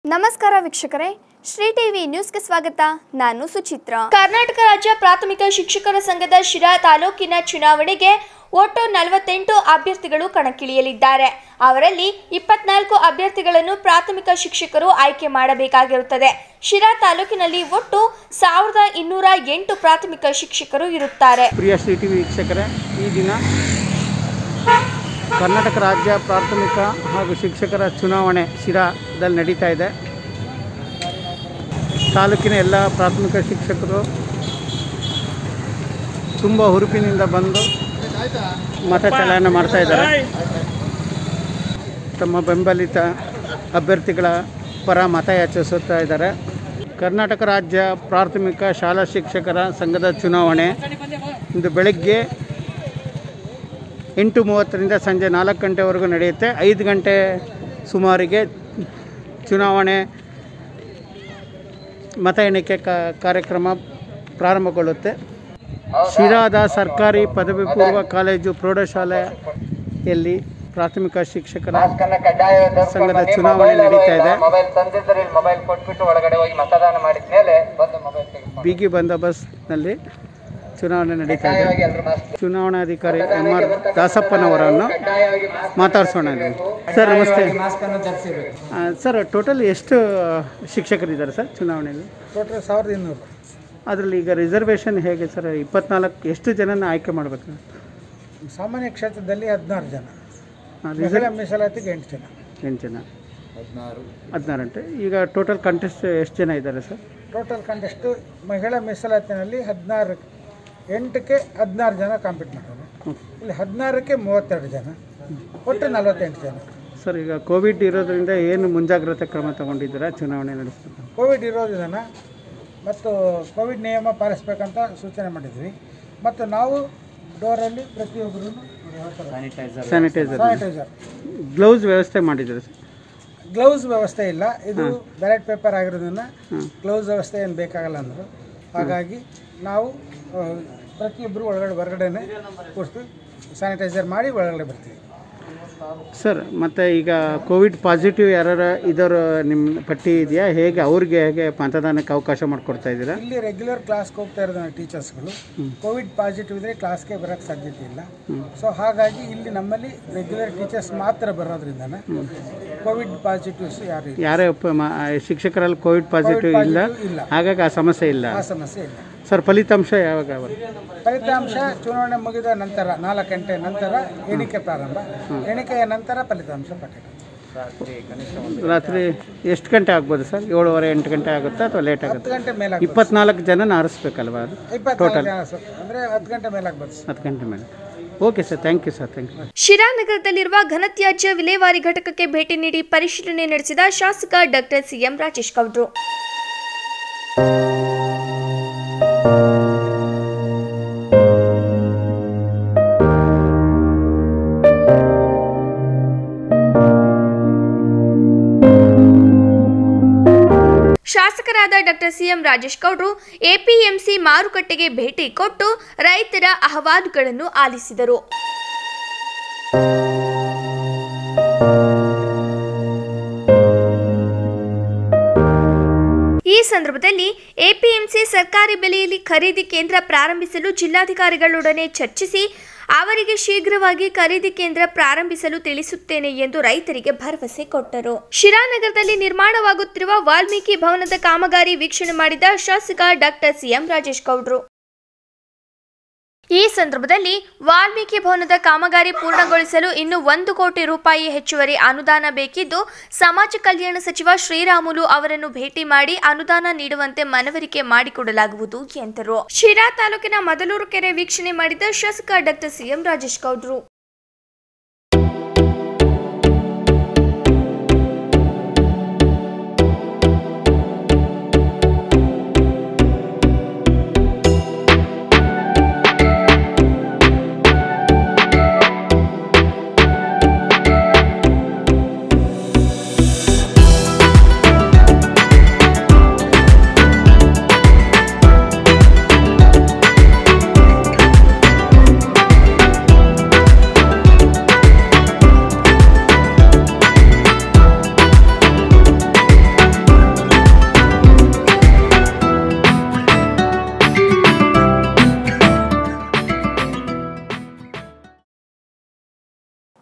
ನಮಸ್ಕಾರ ವೀಕ್ಷಕರೇ ಶ್ರೀ ಟಿವಿ ನ್ಯೂಸ್ಗೆ ಸ್ವಾಗತ ನಾನು ಸುಚಿತ್ರ ಕರ್ನಾಟಕ ರಾಜ್ಯ ಪ್ರಾಥಮಿಕ ಶಿಕ್ಷಕರ ಸಂಘದ ಶಿರಾ ತಾಲೂಕಿನ ಚುನಾವಣೆಗೆ ಒಟ್ಟು ನಲವತ್ತೆಂಟು ಅಭ್ಯರ್ಥಿಗಳು ಕಣಕ್ಕಿಳಿಯಲಿದ್ದಾರೆ ಅವರಲ್ಲಿ ಇಪ್ಪತ್ನಾಲ್ಕು ಅಭ್ಯರ್ಥಿಗಳನ್ನು ಪ್ರಾಥಮಿಕ ಶಿಕ್ಷಕರು ಆಯ್ಕೆ ಮಾಡಬೇಕಾಗಿರುತ್ತದೆ ಶಿರಾ ತಾಲೂಕಿನಲ್ಲಿ ಒಟ್ಟು ಸಾವಿರದ ಇನ್ನೂರ ಎಂಟು ಪ್ರಾಥಮಿಕ ಶಿಕ್ಷಕರು ಇರುತ್ತಾರೆ ಪ್ರಿಯ ಶ್ರೀ ಟಿ ವಿ ವೀಕ್ಷಕರೇ ಈ ದಿನ ಕರ್ನಾಟಕ ರಾಜ್ಯ ಪ್ರಾಥಮಿಕ ಹಾಗೂ ಶಿಕ್ಷಕರ ಚುನಾವಣೆ ಶಿರಾದಲ್ಲಿ ನಡೀತಾ ಇದೆ ತಾಲೂಕಿನ ಎಲ್ಲ ಪ್ರಾಥಮಿಕ ಶಿಕ್ಷಕರು ತುಂಬ ಹುರುಪಿನಿಂದ ಬಂದು ಮತ ಚಲಾವಣೆ ಮಾಡ್ತಾ ಇದ್ದಾರೆ ತಮ್ಮ ಬೆಂಬಲಿತ ಅಭ್ಯರ್ಥಿಗಳ ಪರ ಮತ ಯಾಚಿಸುತ್ತಾ ಇದ್ದಾರೆ ಕರ್ನಾಟಕ ರಾಜ್ಯ ಪ್ರಾಥಮಿಕ ಶಾಲಾ ಶಿಕ್ಷಕರ ಸಂಘದ ಚುನಾವಣೆ ಇಂದು ಬೆಳಗ್ಗೆ ಎಂಟು ಮೂವತ್ತರಿಂದ ಸಂಜೆ ನಾಲ್ಕು ಗಂಟೆವರೆಗೂ ನಡೆಯುತ್ತೆ ಐದು ಗಂಟೆ ಸುಮಾರಿಗೆ ಚುನಾವಣೆ ಮತ ಎಣಿಕೆ ಕಾ- ಕಾರ್ಯಕ್ರಮ ಪ್ರಾರಂಭಗೊಳ್ಳುತ್ತೆ ಶಿರಾದ ಸರ್ಕಾರಿ ಪದವಿ ಪೂರ್ವ ಕಾಲೇಜು ಪ್ರೌಢಶಾಲೆಯಲ್ಲಿ ಪ್ರಾಥಮಿಕ ಶಿಕ್ಷಕರ ಸಂಘದ ಚುನಾವಣೆ ನಡೀತಾ ಇದೆ ಮೊಬೈಲ್ ತಂದಿದ್ರೆ ಮೊಬೈಲ್ ಕೊಟ್ಬಿಟ್ಟು ಒಳಗಡೆ ಹೋಗಿ ಮತದಾನ ಮಾಡಿದ ಮೇಲೆ ಬಂದು ಮೊಬೈಲ್ ತೆಗೆದುಕೊಂಡು ಬಿಗಿ ಬಂದೋಬಸ್ತ್ನಲ್ಲಿ ಚುನಾವಣೆ ನಡೀತಾ ಇದೆ ಕಡ್ಡಾಯವಾಗಿ ಎಲ್ಲರೂ ಮಾಸ್ಕ್ ಚುನಾವಣಾಧಿಕಾರಿ ಎಂ ಆರ್ ದಾಸಪ್ಪನವರನ್ನು ಮಾತಾಡ್ಸೋಣ ನೀವು. ಸರ್ ನಮಸ್ತೆ ಮಾಸ್ಕ್ ಅನ್ನು ಧರಿಸಿರ್ಬೇಕು ಆ, ಸರ್ ಟೋಟಲ್ ಎಷ್ಟು ಶಿಕ್ಷಕರಿದ್ದಾರೆ ಸರ್ ಚುನಾವಣೆಯಲ್ಲಿ ಟೋಟಲ್ ಸಾವಿರದ ಇನ್ನೂರು ಅದರಲ್ಲಿ ಈಗ ರಿಸರ್ವೇಷನ್ ಹೇಗೆ ಸರ್ ಇಪ್ಪತ್ನಾಲ್ಕು ಎಷ್ಟು ಜನನ ಆಯ್ಕೆ ಮಾಡಬೇಕು ಸಾಮಾನ್ಯ ಕ್ಷೇತ್ರದಲ್ಲಿ ಹದಿನಾರು ಜನ ರಿಸರ್ವ್ ಮಹಿಳಾ ಮೀಸಲಾತಿಗೆ ಎಂಟು ಜನ ಎಂಟು ಜನ ಹದಿನಾರು ಹದಿನಾರು ಗಂಟೆ ಈಗ ಟೋಟಲ್ ಕಂಟೆಸ್ಟ್ ಎಷ್ಟು ಜನ ಇದ್ದಾರೆ ಸರ್ ಟೋಟಲ್ ಕಂಟೆಸ್ಟ್ ಮಹಿಳಾ ಮೀಸಲಾತಿನಲ್ಲಿ ಹದಿನಾರು ಎಂಟಕ್ಕೆ ಹದಿನಾರು ಜನ ಕಾಂಪೀಟ್ ಮಾಡೋರು ಇಲ್ಲಿ ಹದಿನಾರಕ್ಕೆ ಮೂವತ್ತೆರಡು ಜನ ಒಟ್ಟು ನಲವತ್ತೆಂಟು ಜನ ಸರ್ ಈಗ ಕೋವಿಡ್ ಇರೋದ್ರಿಂದ ಏನು ಮುಂಜಾಗ್ರತೆ ಕ್ರಮ ತಗೊಂಡಿದ್ದೀರಾ ಚುನಾವಣೆ ನಡೆಸ್ಬೇಕು ಕೋವಿಡ್ ಇರೋದ್ರಿಂದ ಮತ್ತು ಕೋವಿಡ್ ನಿಯಮ ಪಾಲಿಸ್ಬೇಕಂತ ಸೂಚನೆ ಮಾಡಿದ್ವಿ ಮತ್ತು ನಾವು ಡೋರಲ್ಲಿ ಪ್ರತಿಯೊಬ್ಬರೂ ಸ್ಯಾನಿಟೈಸರ್ ಸ್ಯಾನಿಟೈಸರ್ ಗ್ಲೌಸ್ ವ್ಯವಸ್ಥೆ ಮಾಡಿದ್ದೀರಾ ಸರ್ ಗ್ಲೌಸ್ ವ್ಯವಸ್ಥೆ ಇಲ್ಲ ಇದು ಬ್ಯಾಲೆಟ್ ಪೇಪರ್ ಆಗಿರೋದನ್ನ ಗ್ಲೌಸ್ ವ್ಯವಸ್ಥೆ ಏನು ಬೇಕಾಗಲ್ಲ ಅಂದರು ಹಾಗಾಗಿ ನಾವು ಆ, ಪ್ರತಿಯೊಬ್ಬರು ಒಳಗಡೆ ಹೊರಗಡೆನೆ ಕೂರಿಸ್ತೀವಿ ಸ್ಯಾನಿಟೈಸರ್ ಮಾಡಿ ಒಳಗಡೆ ಬರ್ತೀವಿ ಸರ್ ಮತ್ತು ಈಗ ಕೋವಿಡ್ ಪಾಸಿಟಿವ್ ಯಾರು ಇದರ ನಿಮ್ಮ ಪಟ್ಟಿ ಇದೆಯಾ ಹೇಗೆ ಅವ್ರಿಗೆ ಹೇಗೆ ಮತದಾನಕ್ಕೆ ಅವಕಾಶ ಮಾಡಿಕೊಡ್ತಾ ಇದ್ದೀರಾ ಇಲ್ಲಿ ರೆಗ್ಯುಲರ್ ಕ್ಲಾಸ್ಗೆ ಹೋಗ್ತಾ ಇರೋದು ಟೀಚರ್ಸ್ಗಳು ಕೋವಿಡ್ ಪಾಸಿಟಿವ್ ಇದ್ರೆ ಕ್ಲಾಸ್ಗೆ ಬರೋಕ್ಕೆ ಸಾಧ್ಯತೆ ಇಲ್ಲ ಸೊ ಹಾಗಾಗಿ ಇಲ್ಲಿ ನಮ್ಮಲ್ಲಿ ರೆಗ್ಯುಲರ್ ಟೀಚರ್ಸ್ ಮಾತ್ರ ಬರೋದ್ರಿಂದ ಕೋವಿಡ್ ಪಾಸಿಟಿವ್ಸ್ ಯಾರು ಇಲ್ಲ ಯಾರೇ ಒಪ್ಪ ಮ- ಶಿಕ್ಷಕರಲ್ಲಿ ಕೋವಿಡ್ ಪಾಸಿಟಿವ್ ಇಲ್ಲ ಇಲ್ಲ ಹಾಗಾಗಿ ಆ ಸಮಸ್ಯೆ ಇಲ್ಲ ಆ ಸಮಸ್ಯೆ ಇಲ್ಲ ಸರ್ ಫಲಿತಾಂಶ ಯಾವಾಗ ಬರುತ್ತೆ? ಫಲಿತಾಂಶ ಚುನಾವಣೆ ಮುಗಿದ ನಂತರ ನಾಲ್ಕು ಗಂಟೆ ನಂತರ ಎಣಿಕೆ ಪ್ರಾರಂಭ ಎಣಿಕೆಯ ನಂತರ ಫಲಿತಾಂಶ ಪ್ರಕಟ ರಾತ್ರಿ ಎಷ್ಟು ಗಂಟೆ ಆಗ್ಬೋದು ಸರ್ ಏಳುವರೆ ಎಂಟು ಗಂಟೆ ಆಗುತ್ತಾ ಅಥವಾ ಲೇಟ್ ಹತ್ತು ಆಗುತ್ತೆ ಗಂಟೆ ಮೇಲೆ ಇಪ್ಪತ್ನಾಲ್ಕು ಜನ ಆರಿಸ್ಬೇಕಲ್ವಾ ಅದು ಇಪ್ಪತ್ನಾಲ್ಕು ಜನ ಸ- ಅಂದ್ರೆ ಹತ್ತು ಗಂಟೆ ಮೇಲೆ ಆಗ್ಬೋದು ಸರ್. ಹತ್ತು ಗಂಟೆ ಮೇಲೆ okay sir thank you sir thank you Sira ನಗರದಲ್ಲಿರುವ ಘನತ್ಯಾಜ್ಯ ವಿಲೇವಾರಿ ಘಟಕಕ್ಕೆ ಭೇಟಿ ನೀಡಿ ಪರಿಶೀಲನೆ ನಡೆಸಿದ ಶಾಸಕ ಡಾಕ್ಟರ್ ಸಿಎಂ ರಾಜೇಶ್ ಗೌಡ್ರು ಶಾಸಕರಾದ ಡಾಕ್ಟರ್ ಸಿಎಂ ರಾಜೇಶ್ ಗೌಡ್ರು ಎಪಿಎಂಸಿ ಮಾರುಕಟ್ಟೆಗೆ ಭೇಟಿ ಕೊಟ್ಟು ರೈತರ ಅಹವಾಲುಗಳನ್ನು ಆಲಿಸಿದರು ಈ ಸಂದರ್ಭದಲ್ಲಿ ಎಪಿಎಂಸಿ ಸರ್ಕಾರಿ ಬೆಲೆಯಲ್ಲಿ ಖರೀದಿ ಕೇಂದ್ರ ಪ್ರಾರಂಭಿಸಲು ಜಿಲ್ಲಾಧಿಕಾರಿಗಳೊಡನೆ ಚರ್ಚಿಸಿ ಅವರಿಗೆ ಶೀಘ್ರವಾಗಿ ಖರೀದಿ ಕೇಂದ್ರ ಪ್ರಾರಂಭಿಸಲು ತಿಳಿಸುತ್ತೇನೆ ಎಂದು ರೈತರಿಗೆ ಭರವಸೆ ಕೊಟ್ಟರು ಶಿರಾನಗರದಲ್ಲಿ ನಿರ್ಮಾಣವಾಗುತ್ತಿರುವ ವಾಲ್ಮೀಕಿ ಭವನದ ಕಾಮಗಾರಿ ವೀಕ್ಷಣೆ ಮಾಡಿದ ಶಾಸಕ ಡಾಕ್ಟರ್ ಸಿಎಂ ರಾಜೇಶ್ ಗೌಡ್ರು ಈ ಸಂದರ್ಭದಲ್ಲಿ ವಾಲ್ಮೀಕಿ ಭವನದ ಕಾಮಗಾರಿ ಪೂರ್ಣಗೊಳಿಸಲು ಇನ್ನು ಒಂದು ಕೋಟಿ ರೂಪಾಯಿ ಹೆಚ್ಚುವರಿ ಅನುದಾನ ಬೇಕಿದ್ದು ಸಮಾಜ ಕಲ್ಯಾಣ ಸಚಿವ ಶ್ರೀರಾಮುಲು ಅವರನ್ನು ಭೇಟಿ ಮಾಡಿ ಅನುದಾನ ನೀಡುವಂತೆ ಮನವರಿಕೆ ಮಾಡಿಕೊಡಲಾಗುವುದು ಎಂದರು ಶಿರಾ ತಾಲೂಕಿನ ಮದಲೂರು ಕೆರೆ ವೀಕ್ಷಣೆ ಮಾಡಿದ ಶಾಸಕ ಡಾಕ್ಟರ್ ಸಿಎಂ ರಾಜೇಶ್ ಗೌಡ್ರು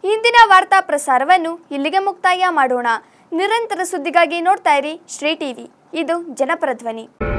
ಇಂದಿನ ವಾರ್ತಾ ಪ್ರಸಾರವನ್ನು ಇಲ್ಲಿಗೆ ಮುಕ್ತಾಯ ಮಾಡೋಣ ನಿರಂತರ ಸುದ್ದಿಗಾಗಿ ನೋಡ್ತಾ ಇರಿ ಶ್ರೀ ಟಿವಿ ಇದು ಜನಪರ ಧ್ವನಿ